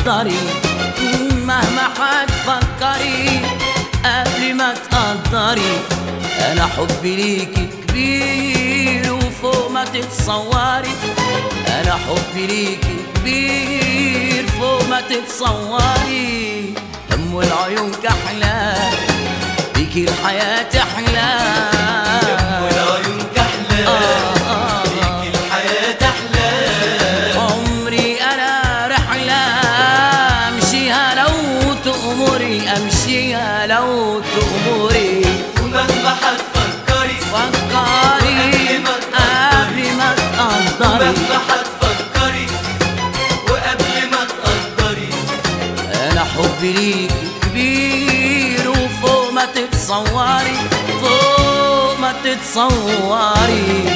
تقدري مهما هتفكري قبل ما تقدري انا حبي ليكي كبير وفوق ما تتصوري انا حبي ليكي كبير فوق ما تتصوري دم العيون كحلة بيكي الحياة تحلى والعيون كحلة آه. بيك الحياة أحلى عمري انا رحلة امشيها لو تأمري امشيها لو تأمري ومهما هتفكري فكري قبل ما تقدري ومهما هتفكري وقبل ما تقدري انا حبي ليكي كبير وفوق ما تتصوري فوق ما تتصوري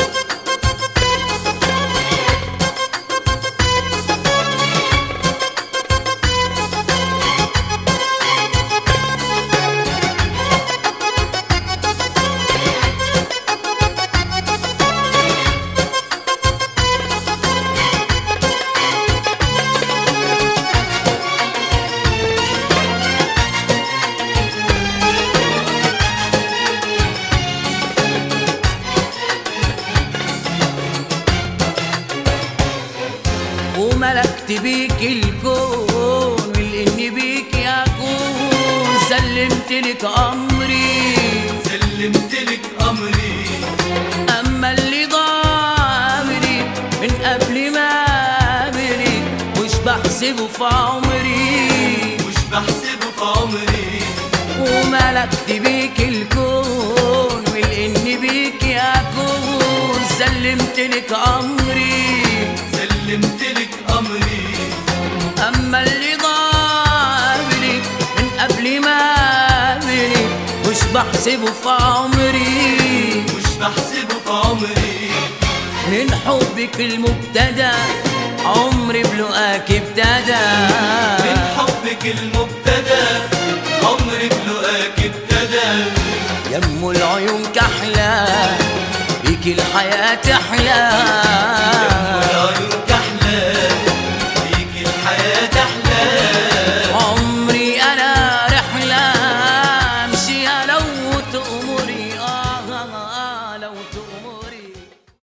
وملكت بيك الكون والإني بيك أكون سلمت لك أمري سلمت لك أمري أما اللي ضامري من قبل ما أمري مش بحسبه في عمري مش بحسبه في عمري وملكت بيك الكون والإني بيك أكون سلمت لك أمري سلمت لك أمري أما اللي ضامري من قبل ما أمري مش بحسبه في عمري مش بحسبه في عمري من حبك المبتدى عمري بلقاك ابتدى من حبك المبتدى عمري بلقاك ابتدى يم العيون كحلى بيك الحياة تحلى